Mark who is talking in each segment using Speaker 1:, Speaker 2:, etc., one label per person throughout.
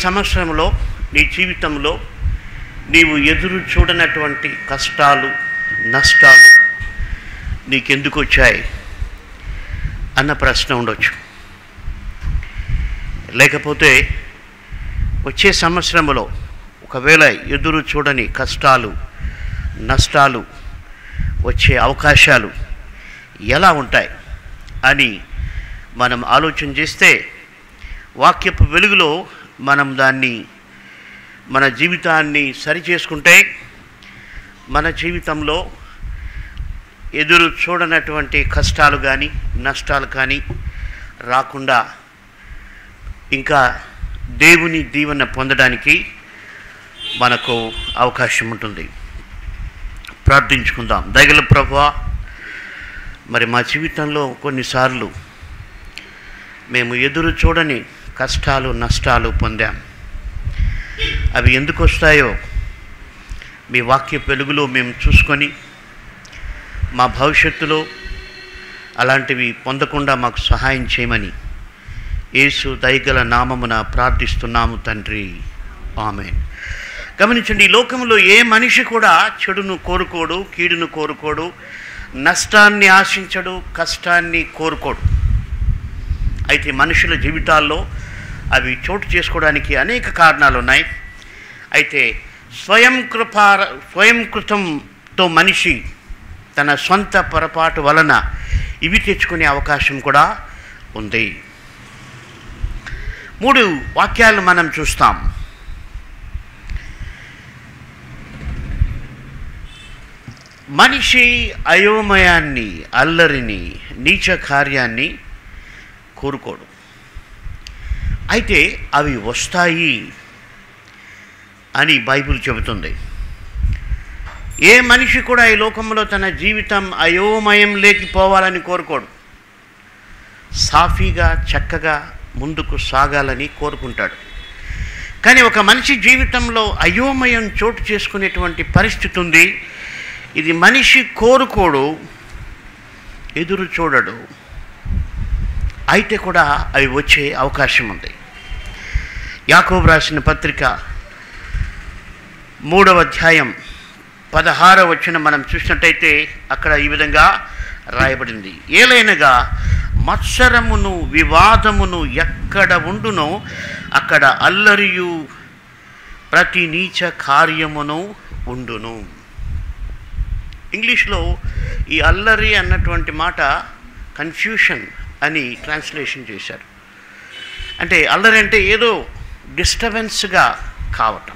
Speaker 1: సంవత్సరంలో నీ జీవితంలో నీవు ఎదురు చూడనటువంటి కష్టాలు నష్టాలు నీకెందుకు వచ్చాయి అన్న ప్రశ్న ఉండొచ్చు లేకపోతే వచ్చే సంవత్సరంలో ఒకవేళ ఎదురు చూడని కష్టాలు నష్టాలు వచ్చే అవకాశాలు ఎలా ఉంటాయి అని మనం ఆలోచన చేస్తే వాక్యపు వెలుగులో మనం దాన్ని మన జీవితాన్ని సరిచేసుకుంటే మన జీవితంలో ఎదురు చూడనటువంటి కష్టాలు కానీ నష్టాలు కానీ రాకుండా ఇంకా దేవుని దీవెన పొందడానికి మనకు అవకాశం ఉంటుంది ప్రార్థించుకుందాం దగల ప్రభా మరి మా జీవితంలో కొన్నిసార్లు మేము ఎదురు చూడని కష్టాలు నష్టాలు పొందాం అవి ఎందుకు వస్తాయో మీ వాక్య వెలుగులో మేము చూసుకొని మా భవిష్యత్తులో అలాంటివి పొందకుండా మాకు సహాయం చేయమని యేసు దయగల నామమున ప్రార్థిస్తున్నాము తండ్రి ఆమె గమనించండి ఈ లోకంలో ఏ మనిషి కూడా చెడును కోరుకోడు కీడును కోరుకోడు నష్టాన్ని ఆశించడు కష్టాన్ని కోరుకోడు అయితే మనుషుల జీవితాల్లో అవి చోటు చేసుకోవడానికి అనేక కారణాలు ఉన్నాయి అయితే స్వయం కృప స్వయం కృతంతో మనిషి తన సొంత పొరపాటు వలన ఇవి తెచ్చుకునే అవకాశం కూడా ఉంది మూడు వాక్యాలు మనం చూస్తాం మనిషి అయోమయాన్ని అల్లరిని నీచ కార్యాన్ని కోరుకోడు అయితే అవి వస్తాయి అని బైబిల్ చెబుతుంది ఏ మనిషి కూడా ఈ లోకంలో తన జీవితం అయోమయం లేకపోవాలని కోరుకోడు సాఫీగా చక్కగా ముందుకు సాగాలని కోరుకుంటాడు కానీ ఒక మనిషి జీవితంలో అయోమయం చోటు చేసుకునేటువంటి పరిస్థితి ఉంది ఇది మనిషి కోరుకోడు ఎదురు చూడడు అయితే కూడా అవి వచ్చే అవకాశం ఉంది యాకోబు రాసిన పత్రిక మూడవ అధ్యాయం పదహారవ వచ్చిన మనం చూసినట్టయితే అక్కడ ఈ విధంగా రాయబడింది ఏలైనగా మత్సరమును వివాదమును ఎక్కడ ఉండునో అక్కడ అల్లరియు ప్రతి నీచ కార్యమును ఉండును ఇంగ్లీష్లో ఈ అల్లరి అన్నటువంటి మాట కన్ఫ్యూషన్ అని ట్రాన్స్లేషన్ చేశారు అంటే అల్లరి అంటే ఏదో డిస్టర్బెన్స్గా కావటం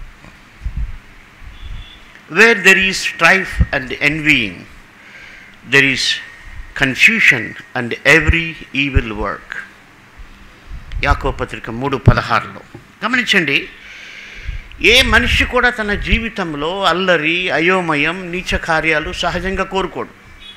Speaker 1: where there is strife and envying there is confusion and every evil work యాకో పత్రిక మూడు పదహారులో గమనించండి ఏ మనిషి కూడా తన జీవితంలో అల్లరి అయోమయం నీచ కార్యాలు సహజంగా కోరుకోడు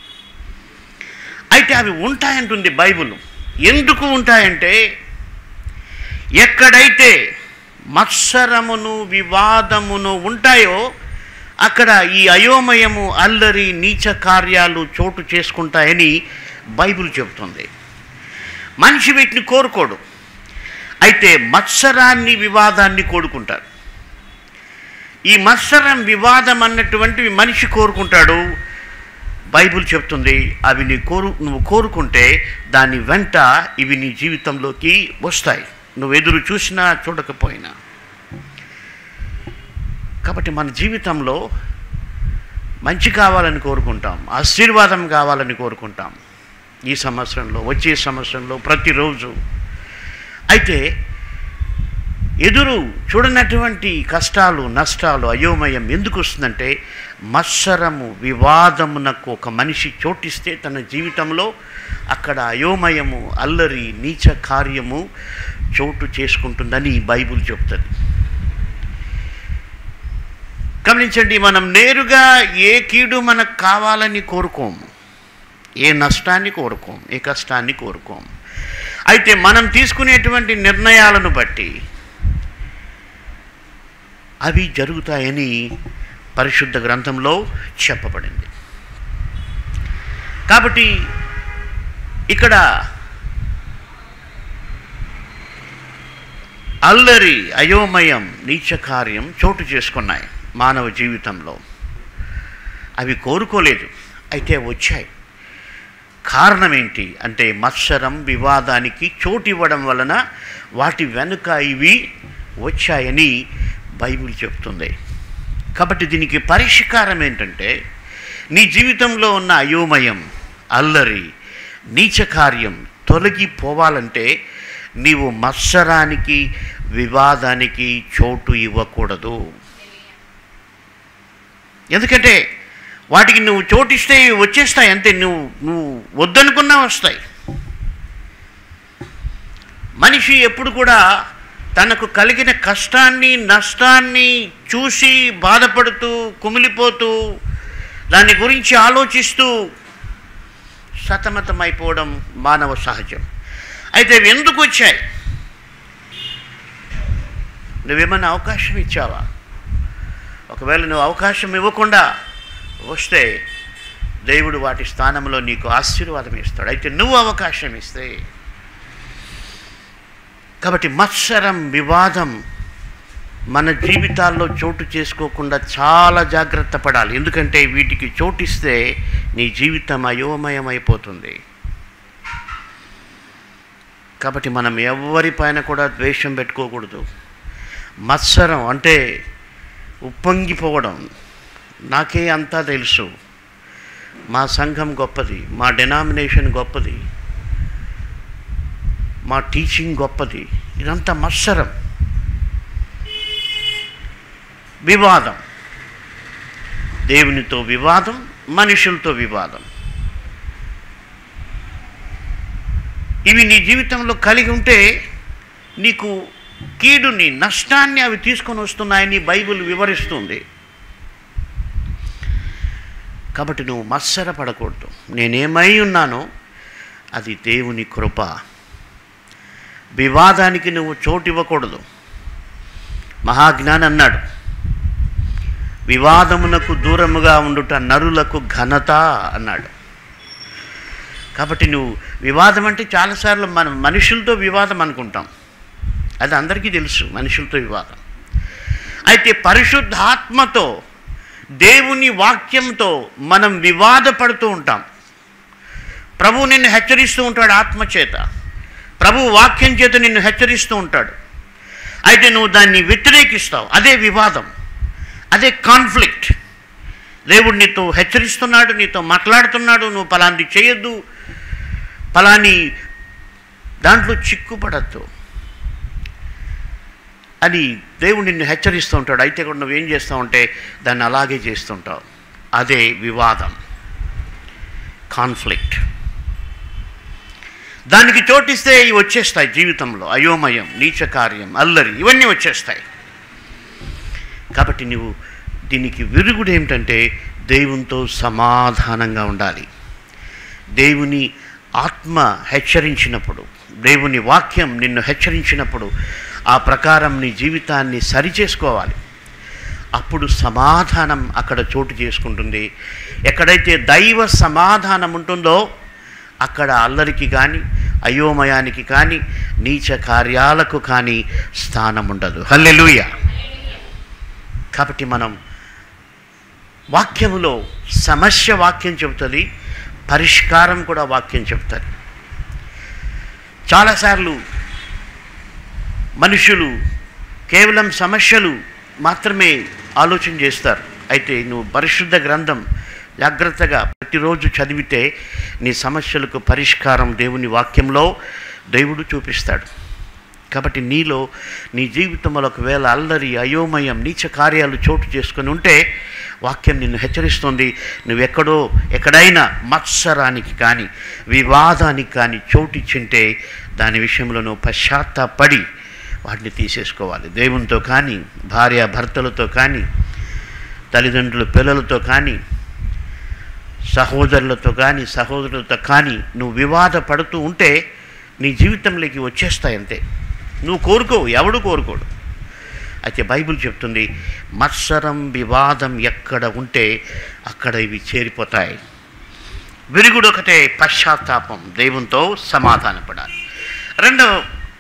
Speaker 1: అయితే అవి ఉంటాయంటుంది బైబుల్ ఎందుకు ఉంటాయంటే ఎక్కడైతే మత్సరమును వివాదమును ఉంటాయో అక్కడ ఈ అయోమయము అల్లరి నీచ కార్యాలు చోటు చేసుకుంటాయని బైబిల్ చెబుతుంది మనిషి వీటిని కోరుకోడు అయితే మత్సరాన్ని వివాదాన్ని కోరుకుంటారు ఈ మత్సరం వివాదం అన్నటువంటివి మనిషి కోరుకుంటాడు బైబిల్ చెప్తుంది అవి నీ కోరు నువ్వు కోరుకుంటే దాని వెంట ఇవి నీ జీవితంలోకి వస్తాయి నువ్వు ఎదురు చూసినా చూడకపోయినా కాబట్టి మన జీవితంలో మంచి కావాలని కోరుకుంటాం ఆశీర్వాదం కావాలని కోరుకుంటాం ఈ సంవత్సరంలో వచ్చే సంవత్సరంలో ప్రతిరోజు అయితే ఎదురు చూడనటువంటి కష్టాలు నష్టాలు అయోమయం ఎందుకు వస్తుందంటే మత్సరము వివాదమునకు ఒక మనిషి చోటిస్తే తన జీవితంలో అక్కడ అయోమయము అల్లరి నీచ కార్యము చోటు చేసుకుంటుందని బైబుల్ చెప్తుంది గమనించండి మనం నేరుగా ఏ కీడు మనకు కావాలని కోరుకోము ఏ నష్టాన్ని కోరుకోం ఏ కష్టాన్ని కోరుకోం అయితే మనం తీసుకునేటువంటి నిర్ణయాలను బట్టి అవి జరుగుతాయని పరిశుద్ధ గ్రంథంలో చెప్పబడింది కాబట్టి ఇక్కడ అల్లరి అయోమయం నీచ కార్యం చోటు చేసుకున్నాయి మానవ జీవితంలో అవి కోరుకోలేదు అయితే వచ్చాయి కారణం ఏంటి అంటే మత్సరం వివాదానికి చోటు ఇవ్వడం వలన వాటి వెనుక ఇవి వచ్చాయని బైబిల్ చెప్తుంది కాబట్టి దీనికి పరిష్కారం ఏంటంటే నీ జీవితంలో ఉన్న అయోమయం అల్లరి నీచ కార్యం తొలగిపోవాలంటే నీవు మత్సరానికి వివాదానికి చోటు ఇవ్వకూడదు ఎందుకంటే వాటికి నువ్వు చోటిస్తే ఇవి వచ్చేస్తాయి అంతే నువ్వు నువ్వు వద్దనుకున్నా వస్తాయి మనిషి ఎప్పుడు కూడా తనకు కలిగిన కష్టాన్ని నష్టాన్ని చూసి బాధపడుతూ కుమిలిపోతూ దాని గురించి ఆలోచిస్తూ సతమతమైపోవడం మానవ సహజం అయితే ఇవి ఎందుకు వచ్చాయి నువ్వేమన్నా అవకాశం ఇచ్చావా ఒకవేళ నువ్వు అవకాశం ఇవ్వకుండా వస్తే దేవుడు వాటి స్థానంలో నీకు ఆశీర్వాదం ఇస్తాడు అయితే నువ్వు అవకాశం ఇస్తే కాబట్టి మత్సరం వివాదం మన జీవితాల్లో చోటు చేసుకోకుండా చాలా జాగ్రత్త పడాలి ఎందుకంటే వీటికి చోటిస్తే నీ జీవితం అయోమయం అయిపోతుంది కాబట్టి మనం ఎవరిపైన కూడా ద్వేషం పెట్టుకోకూడదు మత్సరం అంటే ఉప్పొంగిపోవడం నాకే అంతా తెలుసు మా సంఘం గొప్పది మా డెనామినేషన్ గొప్పది మా టీచింగ్ గొప్పది ఇదంతా మత్సరం వివాదం దేవునితో వివాదం మనుషులతో వివాదం ఇవి నీ జీవితంలో కలిగి ఉంటే నీకు కీడుని నష్టాన్ని అవి తీసుకొని వస్తున్నాయని బైబిల్ వివరిస్తుంది కాబట్టి నువ్వు మత్సర పడకూడదు నేనేమై ఉన్నానో అది దేవుని కృప వివాదానికి నువ్వు చోటు ఇవ్వకూడదు మహాజ్ఞాని అన్నాడు వివాదమునకు దూరముగా ఉండుట నరులకు ఘనత అన్నాడు కాబట్టి నువ్వు వివాదం అంటే చాలాసార్లు మనం మనుషులతో వివాదం అనుకుంటాం అది అందరికీ తెలుసు మనుషులతో వివాదం అయితే పరిశుద్ధాత్మతో దేవుని వాక్యంతో మనం వివాదపడుతూ ఉంటాం ప్రభు నిన్ను హెచ్చరిస్తూ ఉంటాడు ఆత్మ చేత ప్రభు వాక్యం చేత నిన్ను హెచ్చరిస్తూ ఉంటాడు అయితే నువ్వు దాన్ని వ్యతిరేకిస్తావు అదే వివాదం అదే కాన్ఫ్లిక్ట్ దేవుడు నీతో హెచ్చరిస్తున్నాడు నీతో మాట్లాడుతున్నాడు నువ్వు పలాంటి చేయొద్దు పలాని దాంట్లో చిక్కుపడద్దు అని దేవుడు నిన్ను హెచ్చరిస్తూ ఉంటాడు అయితే కూడా నువ్వేం చేస్తావంటే దాన్ని అలాగే చేస్తుంటావు అదే వివాదం కాన్ఫ్లిక్ట్ దానికి చోటిస్తే ఇవి వచ్చేస్తాయి జీవితంలో అయోమయం నీచ కార్యం అల్లరి ఇవన్నీ వచ్చేస్తాయి కాబట్టి నువ్వు దీనికి విరుగుడు ఏమిటంటే దేవునితో సమాధానంగా ఉండాలి దేవుని ఆత్మ హెచ్చరించినప్పుడు దేవుని వాక్యం నిన్ను హెచ్చరించినప్పుడు ఆ ప్రకారం నీ జీవితాన్ని సరిచేసుకోవాలి అప్పుడు సమాధానం అక్కడ చోటు చేసుకుంటుంది ఎక్కడైతే దైవ సమాధానం ఉంటుందో అక్కడ అల్లరికి కానీ అయోమయానికి కానీ నీచ కార్యాలకు కానీ స్థానం ఉండదు హల్లెలూయ కాబట్టి మనం వాక్యములో సమస్య వాక్యం చెబుతుంది పరిష్కారం కూడా వాక్యం చెప్తుంది చాలాసార్లు మనుషులు కేవలం సమస్యలు మాత్రమే ఆలోచన చేస్తారు అయితే నువ్వు పరిశుద్ధ గ్రంథం జాగ్రత్తగా ప్రతిరోజు చదివితే నీ సమస్యలకు పరిష్కారం దేవుని వాక్యంలో దేవుడు చూపిస్తాడు కాబట్టి నీలో నీ జీవితంలో ఒకవేళ అల్లరి అయోమయం నీచ కార్యాలు చోటు చేసుకొని ఉంటే వాక్యం నిన్ను హెచ్చరిస్తుంది నువ్వెక్కడో ఎక్కడైనా మత్సరానికి కానీ వివాదానికి కానీ చోటిచ్చింటే దాని విషయంలో నువ్వు పశ్చాత్తాపడి వాటిని తీసేసుకోవాలి దేవునితో కానీ భార్య భర్తలతో కానీ తల్లిదండ్రుల పిల్లలతో కానీ సహోదరులతో కానీ సహోదరులతో కానీ నువ్వు వివాద పడుతూ ఉంటే నీ జీవితంలోకి వచ్చేస్తాయి అంతే నువ్వు కోరుకోవు ఎవడు కోరుకోడు అయితే బైబిల్ చెప్తుంది మత్సరం వివాదం ఎక్కడ ఉంటే అక్కడ ఇవి చేరిపోతాయి విరుగుడు ఒకటే పశ్చాత్తాపం దేవునితో సమాధానపడాలి రెండవ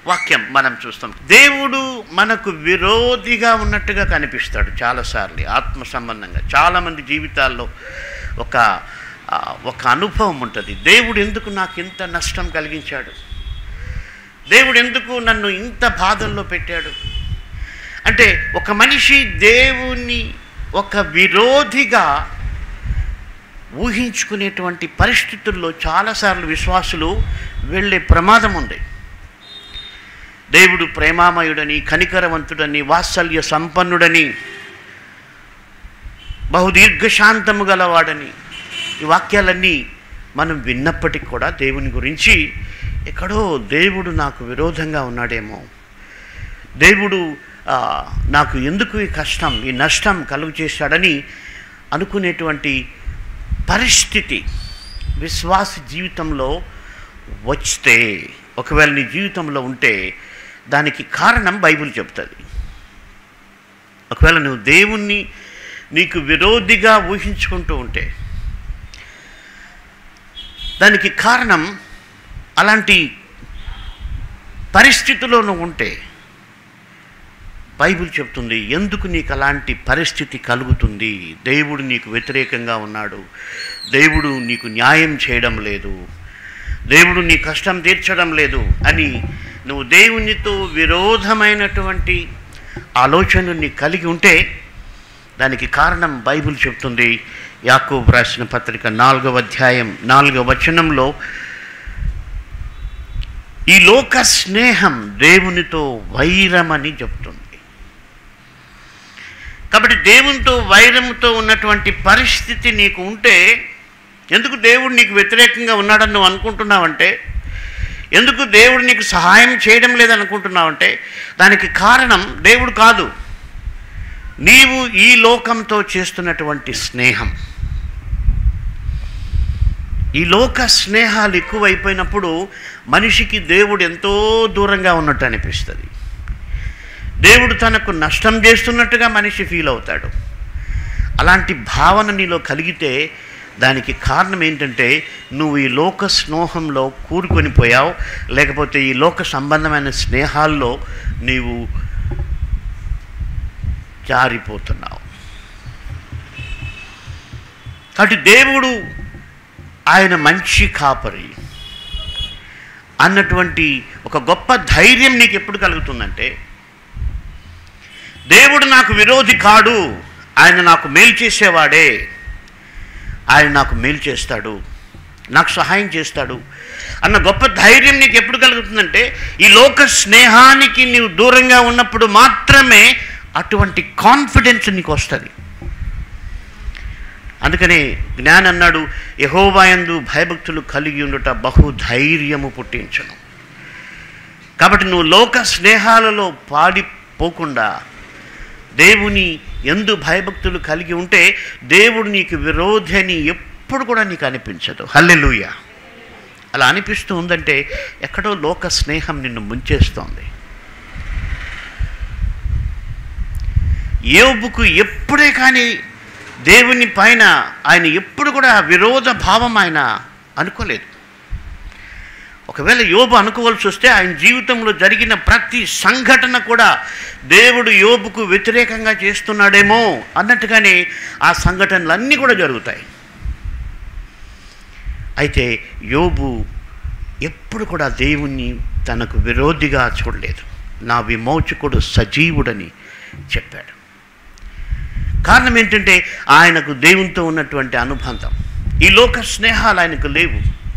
Speaker 1: వాక్యం మనం చూస్తాం దేవుడు మనకు విరోధిగా ఉన్నట్టుగా కనిపిస్తాడు చాలాసార్లు ఆత్మ సంబంధంగా చాలామంది జీవితాల్లో ఒక ఆ, ఒక అనుభవం ఉంటుంది దేవుడు ఎందుకు నాకు ఇంత నష్టం కలిగించాడు దేవుడు ఎందుకు నన్ను ఇంత బాధల్లో పెట్టాడు అంటే ఒక మనిషి దేవుని ఒక విరోధిగా ఊహించుకునేటువంటి పరిస్థితుల్లో చాలాసార్లు విశ్వాసులు వెళ్ళే ప్రమాదం ఉంది దేవుడు ప్రేమామయుడని కనికరవంతుడని వాత్సల్య సంపన్నుడని బహుదీర్ఘశాంతము గలవాడని ఈ వాక్యాలన్నీ మనం విన్నప్పటికి కూడా దేవుని గురించి ఎక్కడో దేవుడు నాకు విరోధంగా ఉన్నాడేమో దేవుడు ఆ, నాకు ఎందుకు ఈ కష్టం ఈ నష్టం కలుగు చేశాడని అనుకునేటువంటి పరిస్థితి విశ్వాస జీవితంలో వస్తే ఒకవేళ నీ జీవితంలో ఉంటే దానికి కారణం బైబిల్ చెప్తుంది ఒకవేళ నువ్వు దేవుణ్ణి నీకు విరోధిగా ఊహించుకుంటూ ఉంటే దానికి కారణం అలాంటి పరిస్థితిలో నువ్వు ఉంటే బైబిల్ చెప్తుంది ఎందుకు నీకు అలాంటి పరిస్థితి కలుగుతుంది దేవుడు నీకు వ్యతిరేకంగా ఉన్నాడు దేవుడు నీకు న్యాయం చేయడం లేదు దేవుడు నీ కష్టం తీర్చడం లేదు అని నువ్వు దేవునితో విరోధమైనటువంటి ఆలోచనలు నీకు కలిగి ఉంటే దానికి కారణం బైబిల్ చెప్తుంది యాకోబు రాసిన పత్రిక నాలుగవ అధ్యాయం నాలుగవ వచనంలో ఈ లోక స్నేహం దేవునితో వైరమని చెప్తుంది కాబట్టి దేవునితో వైరముతో ఉన్నటువంటి పరిస్థితి నీకు ఉంటే ఎందుకు దేవుడు నీకు వ్యతిరేకంగా ఉన్నాడని నువ్వు అనుకుంటున్నావంటే ఎందుకు దేవుడు నీకు సహాయం చేయడం లేదనుకుంటున్నావంటే దానికి కారణం దేవుడు కాదు నీవు ఈ లోకంతో చేస్తున్నటువంటి స్నేహం ఈ లోక స్నేహాలు ఎక్కువైపోయినప్పుడు మనిషికి దేవుడు ఎంతో దూరంగా ఉన్నట్టు అనిపిస్తుంది దేవుడు తనకు నష్టం చేస్తున్నట్టుగా మనిషి ఫీల్ అవుతాడు అలాంటి భావన నీలో కలిగితే దానికి కారణం ఏంటంటే నువ్వు ఈ లోక స్నేహంలో కూరుకొని పోయావు లేకపోతే ఈ లోక సంబంధమైన స్నేహాల్లో నీవు జారిపోతున్నావు కాబట్టి దేవుడు ఆయన మంచి కాపరి అన్నటువంటి ఒక గొప్ప ధైర్యం నీకు ఎప్పుడు కలుగుతుందంటే దేవుడు నాకు విరోధి కాడు ఆయన నాకు మేలు చేసేవాడే ఆయన నాకు మేలు చేస్తాడు నాకు సహాయం చేస్తాడు అన్న గొప్ప ధైర్యం నీకు ఎప్పుడు కలుగుతుందంటే ఈ లోక స్నేహానికి నీవు దూరంగా ఉన్నప్పుడు మాత్రమే అటువంటి కాన్ఫిడెన్స్ నీకు వస్తుంది అందుకనే జ్ఞాన్ అన్నాడు యహోవాయందు భయభక్తులు కలిగి ఉండుట బహు ధైర్యము పుట్టించను కాబట్టి నువ్వు లోక స్నేహాలలో పాడిపోకుండా దేవుని ఎందు భయభక్తులు కలిగి ఉంటే దేవుడు నీకు విరోధి అని ఎప్పుడు కూడా నీకు అనిపించదు హల్లెలూయ అలా అనిపిస్తూ ఉందంటే ఎక్కడో లోక స్నేహం నిన్ను ముంచేస్తోంది యోబుకు ఎప్పుడే కానీ దేవుని పైన ఆయన ఎప్పుడు కూడా విరోధ భావం ఆయన అనుకోలేదు ఒకవేళ యోబు అనుకోవాల్సి వస్తే ఆయన జీవితంలో జరిగిన ప్రతి సంఘటన కూడా దేవుడు యోబుకు వ్యతిరేకంగా చేస్తున్నాడేమో అన్నట్టుగానే ఆ సంఘటనలన్నీ కూడా జరుగుతాయి అయితే యోబు ఎప్పుడు కూడా దేవుణ్ణి తనకు విరోధిగా చూడలేదు నా విమోచకుడు సజీవుడని చెప్పాడు కారణం ఏంటంటే ఆయనకు దేవునితో ఉన్నటువంటి అనుబంధం ఈ లోక స్నేహాలు ఆయనకు లేవు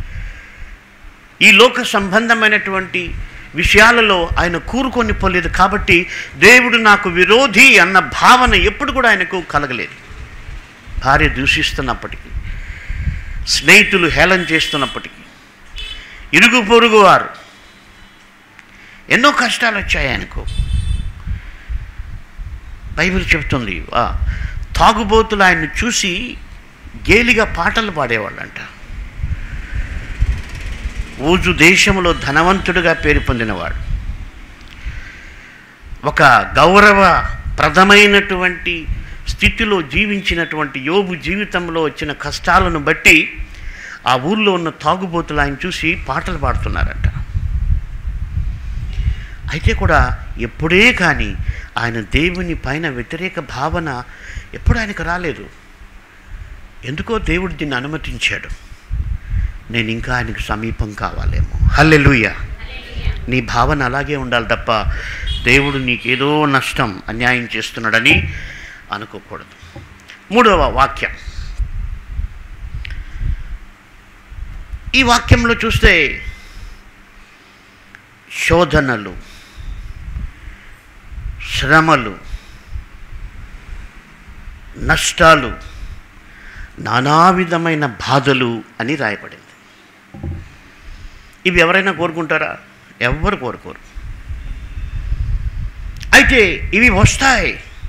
Speaker 1: ఈ లోక సంబంధమైనటువంటి విషయాలలో ఆయన కూరుకొని పోలేదు కాబట్టి దేవుడు నాకు విరోధి అన్న భావన ఎప్పుడు కూడా ఆయనకు కలగలేదు భార్య దూషిస్తున్నప్పటికీ స్నేహితులు హేళన చేస్తున్నప్పటికీ ఇరుగు పొరుగు వారు ఎన్నో కష్టాలు వచ్చాయి ఆయనకు బైబిల్ చెప్తుంది ఆ, తాగుబోతులు ఆయన్ని చూసి గేలిగా పాటలు పాడేవాళ్ళంట ఊజు దేశంలో ధనవంతుడిగా పేరు పొందినవాడు ఒక గౌరవప్రదమైనటువంటి స్థితిలో జీవించినటువంటి యోబు జీవితంలో వచ్చిన కష్టాలను బట్టి ఆ ఊర్లో ఉన్న తాగుబోతులు ఆయన చూసి పాటలు పాడుతున్నారట అయితే కూడా ఎప్పుడే కానీ ఆయన దేవుని పైన వ్యతిరేక భావన ఎప్పుడు ఆయనకు రాలేదు ఎందుకో దేవుడు దీన్ని అనుమతించాడు నేను ఇంకా ఆయనకు సమీపం కావాలేమో హల్లెలూయా నీ భావన అలాగే ఉండాలి తప్ప దేవుడు నీకేదో నష్టం అన్యాయం చేస్తున్నాడని అనుకోకూడదు మూడవ వాక్యం ఈ వాక్యంలో చూస్తే శోధనలు శ్రమలు నష్టాలు నానా విధమైన బాధలు అని రాయబడింది ఇవి ఎవరైనా కోరుకుంటారా ఎవ్వరు కోరుకోరు అయితే ఇవి వస్తాయి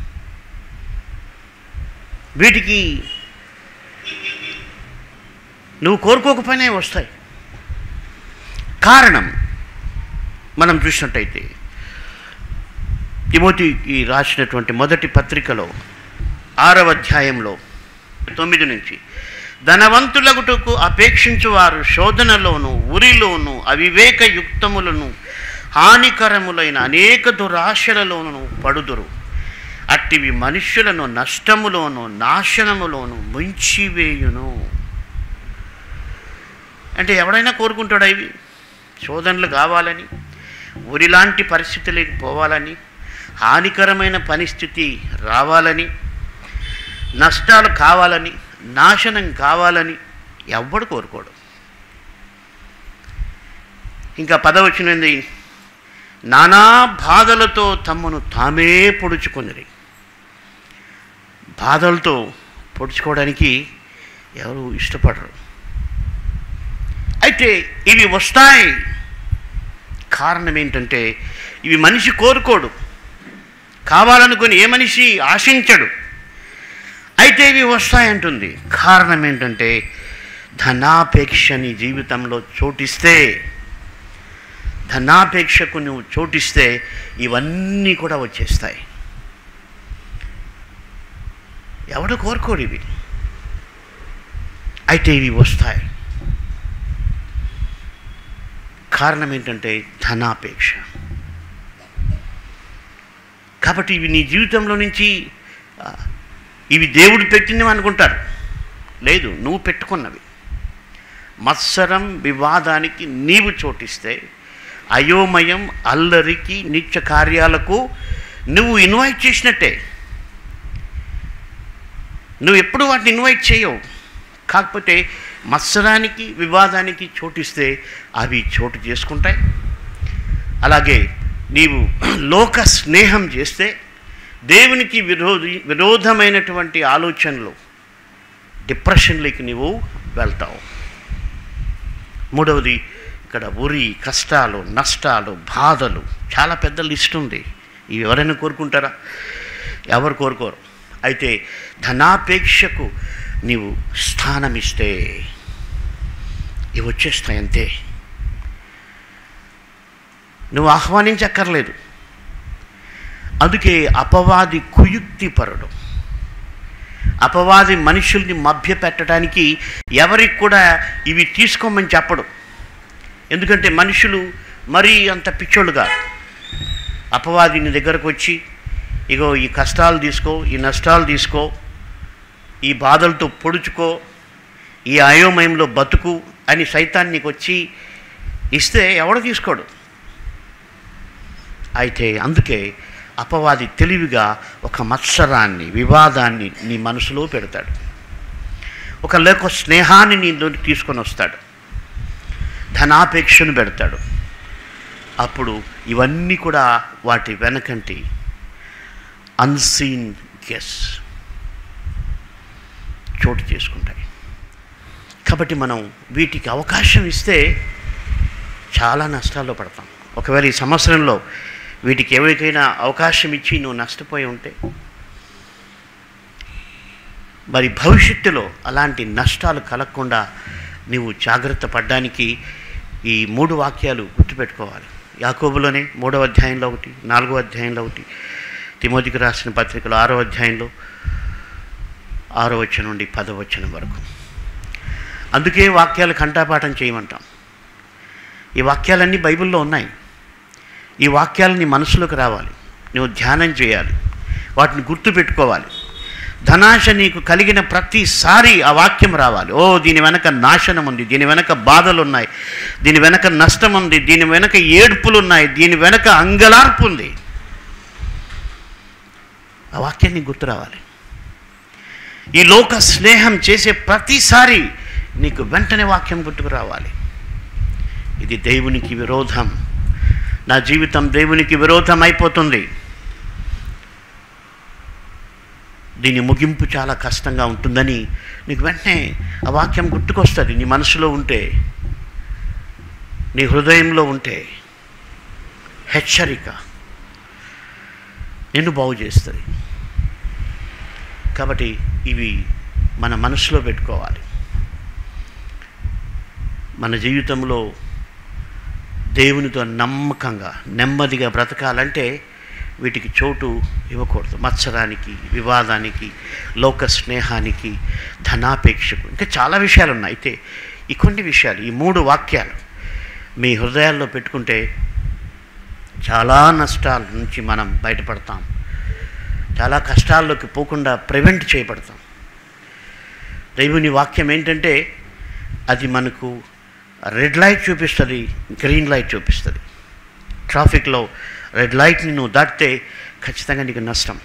Speaker 1: వీటికి నువ్వు కోరుకోకపోయినా వస్తాయి కారణం మనం చూసినట్టయితే తిమోతికి రాసినటువంటి మొదటి పత్రికలో ఆరవ అధ్యాయంలో తొమ్మిది నుంచి ధనవంతులగుటకు అపేక్షించు వారు శోధనలోను ఉరిలోను అవివేక యుక్తములను హానికరములైన అనేక దురాశలలోను పడుదురు అట్టివి మనుష్యులను నష్టములోను నాశనములోను ముంచివేయును అంటే ఎవడైనా కోరుకుంటాడా ఇవి శోధనలు కావాలని ఉరిలాంటి పరిస్థితులకి పోవాలని హానికరమైన పరిస్థితి రావాలని నష్టాలు కావాలని నాశనం కావాలని ఎవ్వడు కోరుకోడు ఇంకా పదవచ్చినది నానా బాధలతో తమ్మును తామే పొడుచుకున్నది బాధలతో పొడుచుకోవడానికి ఎవరు ఇష్టపడరు అయితే ఇవి వస్తాయి కారణం ఏంటంటే ఇవి మనిషి కోరుకోడు కావాలనుకుని ఏ మనిషి ఆశించడు అయితే ఇవి వస్తాయంటుంది కారణం ఏంటంటే ధనాపేక్షని జీవితంలో చోటిస్తే ధనాపేక్షకు నువ్వు చోటిస్తే ఇవన్నీ కూడా వచ్చేస్తాయి ఎవడు కోరుకోడు ఇవి అయితే ఇవి వస్తాయి కారణం ఏంటంటే ధనాపేక్ష కాబట్టి ఇవి నీ జీవితంలో నుంచి ఆ, ఇవి దేవుడు పెట్టినవి అనుకుంటారు లేదు నువ్వు పెట్టుకున్నవి మత్సరం వివాదానికి నీవు చోటిస్తే అయోమయం అల్లరికి నిత్య కార్యాలకు నువ్వు ఇన్వైట్ చేసినట్టే నువ్వు ఎప్పుడు వాటిని ఇన్వైట్ చేయవు కాకపోతే మత్సరానికి వివాదానికి చోటిస్తే అవి చోటు చేసుకుంటాయి అలాగే నీవు లోక స్నేహం చేస్తే దేవునికి విరోధి విరోధమైనటువంటి ఆలోచనలు డిప్రెషన్లోకి నీవు వెళ్తావు మూడవది ఇక్కడ ఉరి కష్టాలు నష్టాలు బాధలు చాలా పెద్ద లిస్ట్ ఉంది ఇవి ఎవరైనా కోరుకుంటారా ఎవరు కోరుకోరు అయితే ధనాపేక్షకు నీవు స్థానమిస్తే ఇవి వచ్చేస్తాయి అంతే నువ్వు ఆహ్వానించక్కర్లేదు అందుకే అపవాది కుయుక్తిపరుడు అపవాది మనుషుల్ని మభ్య పెట్టడానికి ఎవరికి కూడా ఇవి తీసుకోమని చెప్పడు ఎందుకంటే మనుషులు మరీ అంత పిచ్చోళ్ళు కాదు అపవాది నీ దగ్గరకు వచ్చి ఇగో ఈ కష్టాలు తీసుకో ఈ నష్టాలు తీసుకో ఈ బాధలతో పొడుచుకో ఈ అయోమయంలో బతుకు అని సైతాన్ని నీకు వచ్చి ఇస్తే ఎవడు తీసుకోడు అయితే అందుకే అపవాది తెలివిగా ఒక మత్సరాన్ని వివాదాన్ని నీ మనసులో పెడతాడు ఒక లేక స్నేహాన్ని నీలోకి తీసుకొని వస్తాడు ధనాపేక్షను పెడతాడు అప్పుడు ఇవన్నీ కూడా వాటి వెనకంటి అన్సీన్ గెస్ చోటు చేసుకుంటాయి కాబట్టి మనం వీటికి అవకాశం ఇస్తే చాలా నష్టాల్లో పడతాం ఒకవేళ ఈ సంవత్సరంలో వీటికి ఎవరికైనా అవకాశం ఇచ్చి నువ్వు నష్టపోయి ఉంటే మరి భవిష్యత్తులో అలాంటి నష్టాలు కలగకుండా నీవు జాగ్రత్త పడ్డానికి ఈ మూడు వాక్యాలు గుర్తుపెట్టుకోవాలి యాకోబులోనే మూడవ అధ్యాయంలో ఒకటి నాలుగో అధ్యాయంలో ఒకటి తిమోతికి రాసిన పత్రికలో ఆరో అధ్యాయంలో ఆరో వచ్చిన నుండి పదో వచనం వరకు అందుకే వాక్యాలు కంఠాపాఠం చేయమంటాం ఈ వాక్యాలన్నీ బైబిల్లో ఉన్నాయి ఈ వాక్యాలు నీ మనసులోకి రావాలి నువ్వు ధ్యానం చేయాలి వాటిని గుర్తుపెట్టుకోవాలి ధనాశ నీకు కలిగిన ప్రతిసారి ఆ వాక్యం రావాలి ఓ దీని వెనక నాశనం ఉంది దీని వెనక బాధలు ఉన్నాయి దీని వెనక నష్టం ఉంది దీని వెనక ఏడ్పులు ఉన్నాయి దీని వెనక అంగలార్పు ఉంది ఆ వాక్యం నీకు గుర్తు రావాలి ఈ లోక స్నేహం చేసే ప్రతిసారి నీకు వెంటనే వాక్యం గుర్తుకు రావాలి ఇది దేవునికి విరోధం నా జీవితం దేవునికి విరోధం అయిపోతుంది దీని ముగింపు చాలా కష్టంగా ఉంటుందని నీకు వెంటనే ఆ వాక్యం గుర్తుకొస్తుంది నీ మనసులో ఉంటే నీ హృదయంలో ఉంటే హెచ్చరిక నిన్ను బాగు చేస్తుంది కాబట్టి ఇవి మన మనసులో పెట్టుకోవాలి మన జీవితంలో దేవునితో నమ్మకంగా నెమ్మదిగా బ్రతకాలంటే వీటికి చోటు ఇవ్వకూడదు మత్సరానికి వివాదానికి లోక స్నేహానికి ధనాపేక్షకు ఇంకా చాలా విషయాలు ఉన్నాయి అయితే ఈ కొన్ని విషయాలు ఈ మూడు వాక్యాలు మీ హృదయాల్లో పెట్టుకుంటే చాలా నష్టాల నుంచి మనం బయటపడతాం చాలా కష్టాల్లోకి పోకుండా ప్రివెంట్ చేయబడతాం దేవుని వాక్యం ఏంటంటే అది మనకు రెడ్ లైట్ చూపిస్తుంది గ్రీన్ లైట్ చూపిస్తుంది ట్రాఫిక్లో రెడ్ లైట్ని నువ్వు దాటితే ఖచ్చితంగా నీకు నష్టం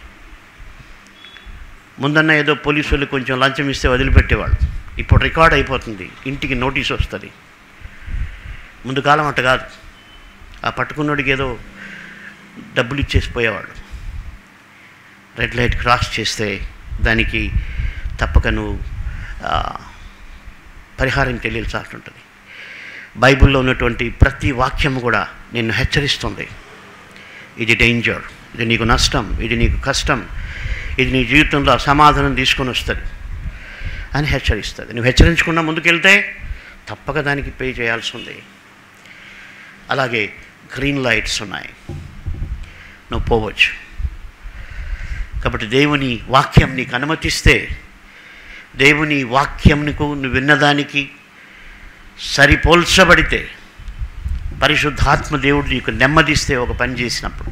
Speaker 1: ముందన్న ఏదో పోలీసులు కొంచెం లంచం ఇస్తే వదిలిపెట్టేవాళ్ళు ఇప్పుడు రికార్డ్ అయిపోతుంది ఇంటికి నోటీస్ వస్తుంది ముందు కాలం అట్ట కాదు ఆ పట్టుకున్నోడికి ఏదో డబ్బులు ఇచ్చేసి పోయేవాడు రెడ్ లైట్ క్రాస్ చేస్తే దానికి తప్పక నువ్వు ఆ, పరిహారం తెలియాల్సి ఉంటుంది బైబిల్లో ఉన్నటువంటి ప్రతి వాక్యం కూడా నిన్ను హెచ్చరిస్తుంది ఇది డేంజర్ ఇది నీకు నష్టం ఇది నీకు కష్టం ఇది నీ జీవితంలో అసమాధానం తీసుకొని వస్తుంది అని హెచ్చరిస్తుంది నువ్వు హెచ్చరించకుండా ముందుకెళ్తే తప్పక దానికి పే చేయాల్సి ఉంది అలాగే గ్రీన్ లైట్స్ ఉన్నాయి నువ్వు పోవచ్చు కాబట్టి దేవుని వాక్యం నీకు అనుమతిస్తే దేవుని వాక్యం నీకు నువ్వు విన్నదానికి సరిపోల్చబడితే పరిశుద్ధాత్మ దేవుడు నీకు నెమ్మదిస్తే ఒక పని చేసినప్పుడు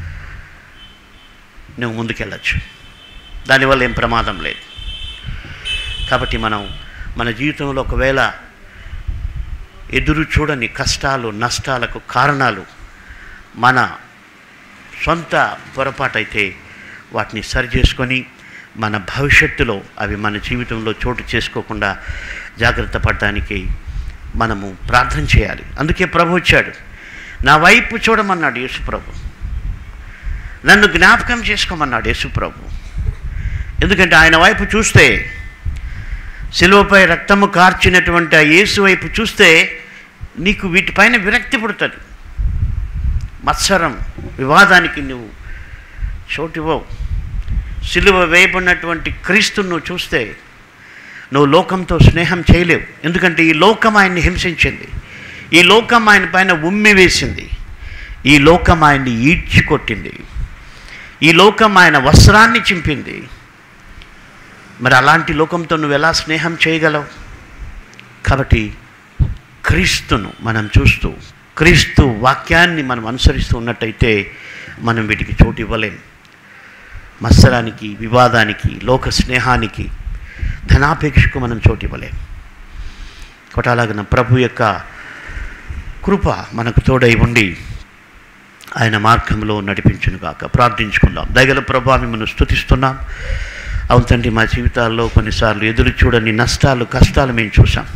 Speaker 1: నువ్వు ముందుకెళ్ళచ్చు దానివల్ల ఏం ప్రమాదం లేదు కాబట్టి మనం మన జీవితంలో ఒకవేళ ఎదురు చూడని కష్టాలు నష్టాలకు కారణాలు మన సొంత పొరపాటైతే వాటిని సరి చేసుకొని మన భవిష్యత్తులో అవి మన జీవితంలో చోటు చేసుకోకుండా జాగ్రత్త పడడానికి మనము ప్రార్థన చేయాలి అందుకే ప్రభు వచ్చాడు నా వైపు చూడమన్నాడు యేసు ప్రభు నన్ను జ్ఞాపకం చేసుకోమన్నాడు యేసు ప్రభు ఎందుకంటే ఆయన వైపు చూస్తే శిలువపై రక్తము కార్చినటువంటి ఆ యేసు వైపు చూస్తే నీకు వీటిపైన విరక్తి పుడుతుంది మత్సరం వివాదానికి నువ్వు చోటివ్వవు సిలువ వేయబడినటువంటి క్రీస్తును నువ్వు చూస్తే నువ్వు లోకంతో స్నేహం చేయలేవు ఎందుకంటే ఈ లోకం ఆయన్ని హింసించింది ఈ లోకం ఆయన పైన ఉమ్మి వేసింది ఈ లోకం ఆయన్ని ఈడ్చి కొట్టింది ఈ లోకం ఆయన వస్త్రాన్ని చింపింది మరి అలాంటి లోకంతో నువ్వు ఎలా స్నేహం చేయగలవు కాబట్టి క్రీస్తును మనం చూస్తూ క్రీస్తు వాక్యాన్ని మనం అనుసరిస్తూ ఉన్నట్టయితే మనం వీటికి చోటు ఇవ్వలేం మత్సరానికి వివాదానికి లోక స్నేహానికి ధనాపేక్షకు మనం చోటు ఇవ్వలేం కొటాలాగిన ప్రభు యొక్క కృప మనకు తోడై ఉండి ఆయన మార్గంలో నడిపించును గాక ప్రార్థించుకుందాం దయగల ప్రభా మిమ్మల్ని స్తుతిస్తున్నాం అవును తండ్రి మా జీవితాల్లో కొన్నిసార్లు ఎదురు చూడని నష్టాలు కష్టాలు మేము చూసాం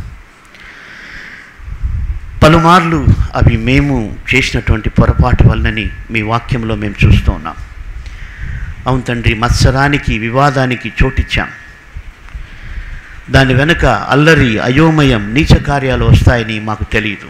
Speaker 1: పలుమార్లు అవి మేము చేసినటువంటి పొరపాటు వలనని మీ వాక్యంలో మేము చూస్తూ ఉన్నాం అవును తండ్రి మత్సరానికి వివాదానికి చోటిచ్చాం దాని వెనుక అల్లరి అయోమయం నీచ కార్యాలు వస్తాయని మాకు తెలియదు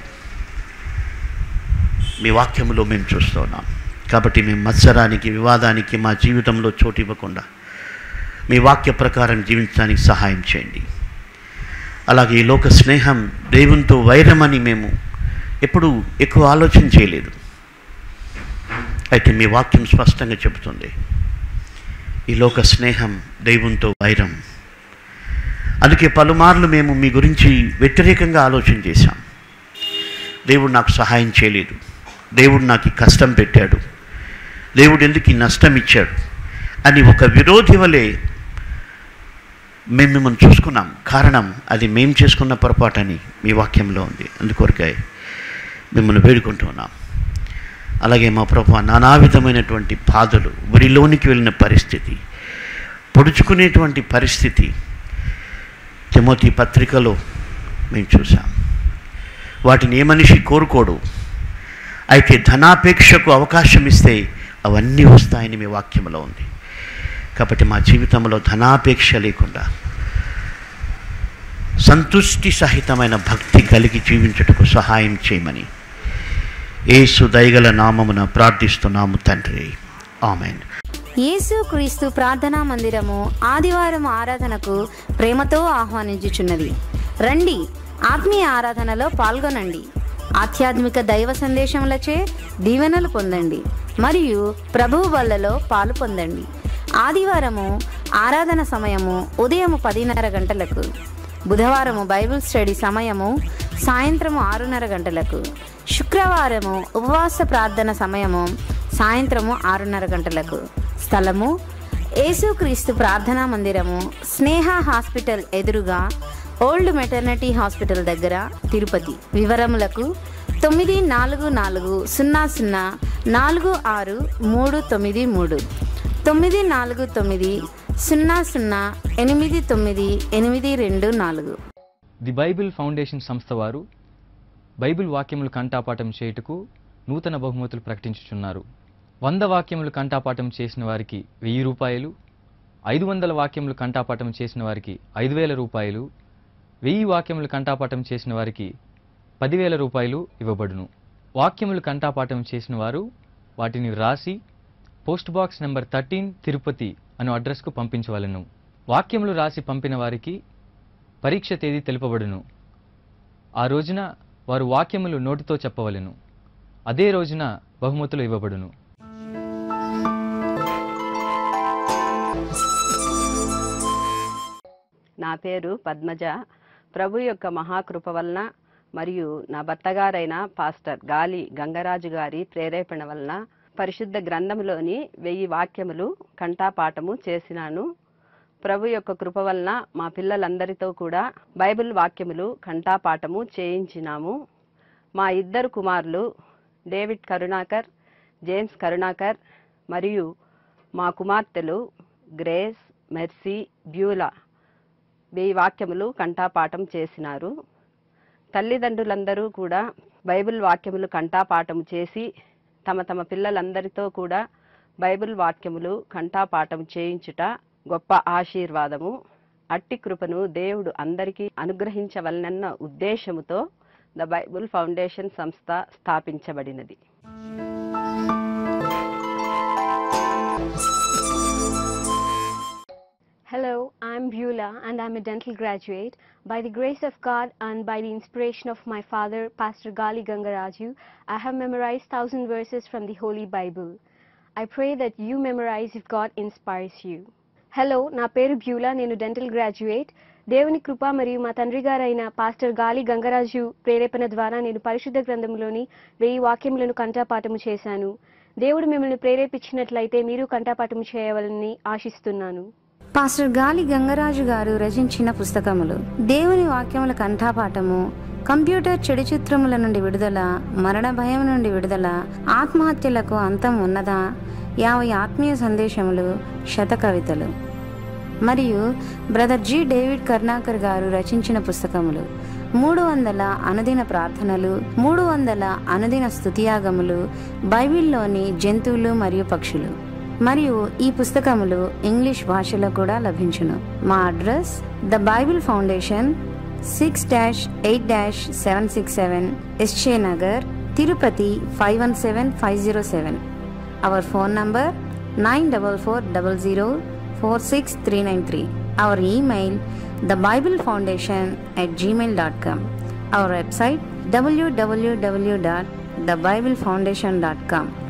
Speaker 1: మీ వాక్యంలో మేము చూస్తున్నాం కాబట్టి మేము మత్సరానికి వివాదానికి మా జీవితంలో చోటు ఇవ్వకుండా మీ వాక్య ప్రకారం జీవించడానికి సహాయం చేయండి అలాగే ఈ లోక స్నేహం దేవునితో వైరమని మేము ఎప్పుడూ ఎక్కువ ఆలోచన చేయలేదు అయితే మీ వాక్యం స్పష్టంగా చెబుతుంది ఈ లోక స్నేహం దేవునితో వైరం అందుకే పలుమార్లు మేము మీ గురించి వ్యతిరేకంగా ఆలోచన చేశాం దేవుడు నాకు సహాయం చేయలేదు దేవుడు నాకు ఈ కష్టం పెట్టాడు దేవుడు ఎందుకు ఈ నష్టం ఇచ్చాడు అని ఒక విరోధి వలె మేము మిమ్మల్ని చూసుకున్నాం కారణం అది మేము చేసుకున్న పొరపాటని మీ వాక్యంలో ఉంది అందుకొరకే మిమ్మల్ని వేడుకుంటున్నాం అలాగే మా ప్రభు నానా విధమైనటువంటి బాధలు ఉరిలోనికి వెళ్ళిన పరిస్థితి పొడుచుకునేటువంటి పరిస్థితి తిమోతి పత్రికలో మేము చూసాం వాటిని ఏ మనిషి కోరుకోడు అయితే ధనాపేక్షకు అవకాశం ఇస్తే అవన్నీ వస్తాయని మీ వాక్యంలో ఉంది కాబట్టి మా జీవితంలో ధనాపేక్ష లేకుండా సంతుష్టి సహితమైన భక్తి కలిగి జీవించుటకు సహాయం చేయమని ఏసు దయగల నామమున ప్రార్థిస్తున్నాము తండ్రి ఆమెన్
Speaker 2: యేసు క్రీస్తు ప్రార్థనా మందిరము ఆదివారం ఆరాధనకు ప్రేమతో ఆహ్వానించుచున్నది రండి ఆత్మీయ ఆరాధనలో పాల్గొనండి ఆధ్యాత్మిక దైవ సందేశములచే దీవెనలు పొందండి మరియు ప్రభువు వల్లలో పాలు పొందండి ఆదివారము ఆరాధన సమయము ఉదయం పదిన్నర గంటలకు బుధవారము బైబిల్ స్టడీ సమయము సాయంత్రము ఆరున్నర గంటలకు శుక్రవారము ఉపవాస ప్రార్థన సమయము సాయంత్రము ఆరున్నర గంటలకు స్థలము యేసుక్రీస్తు ప్రార్థనా మందిరము స్నేహ హాస్పిటల్ ఎదురుగా ఓల్డ్ మెటర్నిటీ హాస్పిటల్ దగ్గర తిరుపతి వివరములకు తొమ్మిది నాలుగు నాలుగు సున్నా సున్నా నాలుగు ఆరు మూడు తొమ్మిది మూడు తొమ్మిది నాలుగు తొమ్మిది సున్నా సున్నా ఎనిమిది తొమ్మిది ఎనిమిది రెండు నాలుగు
Speaker 3: ది బైబిల్ ఫౌండేషన్ సంస్థ వారు బైబిల్ వాక్యములు కంఠాపాఠం చేయుటకు నూతన బహుమతులు ప్రకటించుచున్నారు వంద వాక్యములు కంఠాపాఠం చేసిన వారికి వెయ్యి రూపాయలు ఐదు వందల వాక్యములు కంఠాపాఠం చేసిన వారికి ఐదు వేల రూపాయలు వెయ్యి వాక్యములు కంఠాపాఠం చేసిన వారికి పదివేల రూపాయలు ఇవ్వబడును వాక్యములు కంఠాపాఠం చేసిన వారు వాటిని వ్రాసి post box number thirteen Tirupati అను అడ్రస్కు పంపించవలను వాక్యములు రాసి పంపిన వారికి పరీక్ష తేదీ తెలుపబడును ఆ రోజున వారు వాక్యములు నోటితో చెప్పవలెను అదే రోజున బహుమతులు ఇవ్వబడును
Speaker 4: నా పేరు పద్మజ ప్రభు యొక్క మహాకృప వలన మరియు నా భర్తగారైన పాస్టర్ గాలి గంగరాజు గారి ప్రేరేపణ వలన పరిశుద్ధ గ్రంథములోని వెయ్యి వాక్యములు కంఠాపాఠము చేసినాను ప్రభు యొక్క కృప వలన మా పిల్లలందరితో కూడా బైబిల్ వాక్యములు కంఠాపాఠము చేయించినాము మా ఇద్దరు కుమారులు డేవిడ్ కరుణాకర్ జేమ్స్ కరుణాకర్ మరియు మా కుమార్తెలు గ్రేస్ మెర్సీ బ్యూలా వెయ్యి వాక్యములు కంఠాపాఠం చేసినారు తల్లిదండ్రులందరూ కూడా బైబిల్ వాక్యములు కంఠాపాఠం చేసి తమ తమ పిల్లలందరితో కూడా బైబిల్ వాక్యములు కంఠాపాఠం చేయించుట గొప్ప ఆశీర్వాదము అట్టి కృపను దేవుడు అందరికీ అనుగ్రహించవలనన్న ఉద్దేశముతో ద బైబిల్ ఫౌండేషన్ సంస్థ స్థాపించబడినది
Speaker 5: Hello, I'm Beulah and I'm a dental graduate. By the grace of God and by the inspiration of my father, Pastor Gali Gangaraju, I have memorized thousand verses from the Holy Bible. I pray that you memorize if God inspires you. హలో నా పేరు Beulah నేను dental graduate దేవుని కృప మరియు మా తండ్రి గారైన pastor గాలి గంగరాజు ప్రేరేపణ ద్వారా నేను పరిశుద్ధ గ్రంథంలోని వెయ్యి వాక్యములను కంఠాపాఠము చేశాను దేవుడు మిమ్మల్ని ప్రేరేపించినట్లయితే మీరు కంఠాపాఠము చేయవాలని ఆశిస్తున్నాను
Speaker 2: పాస్టర్ గాలి గంగరాజు గారు రచించిన పుస్తకములు దేవుని వాక్యముల కంఠాపాఠము కంప్యూటర్ చెడు చిత్రముల నుండి విడుదల మరణ భయం నుండి విడుదల ఆత్మహత్యలకు అంతం ఉన్నదా యాభై ఆత్మీయ సందేశములు శత కవితలు మరియు బ్రదర్ జి డేవిడ్ కర్ణాకర్ గారు రచించిన పుస్తకములు మూడు వందల అనుదిన ప్రార్థనలు మూడు వందల అనుదిన స్తుతియాగములు బైబిల్లోని జంతువులు మరియు పక్షులు మరియు ఈ పుస్తకములు ఇంగ్లీష్ భాషలో కూడా లభించును మా address the Bible foundation six dash eight dash seven six seven SJ Nagar Tirupati five one seven five zero seven our phone number nine double four double zero four six three nine three our email the Bible foundation at gmail.com. Our website www.thebiblefoundation.com.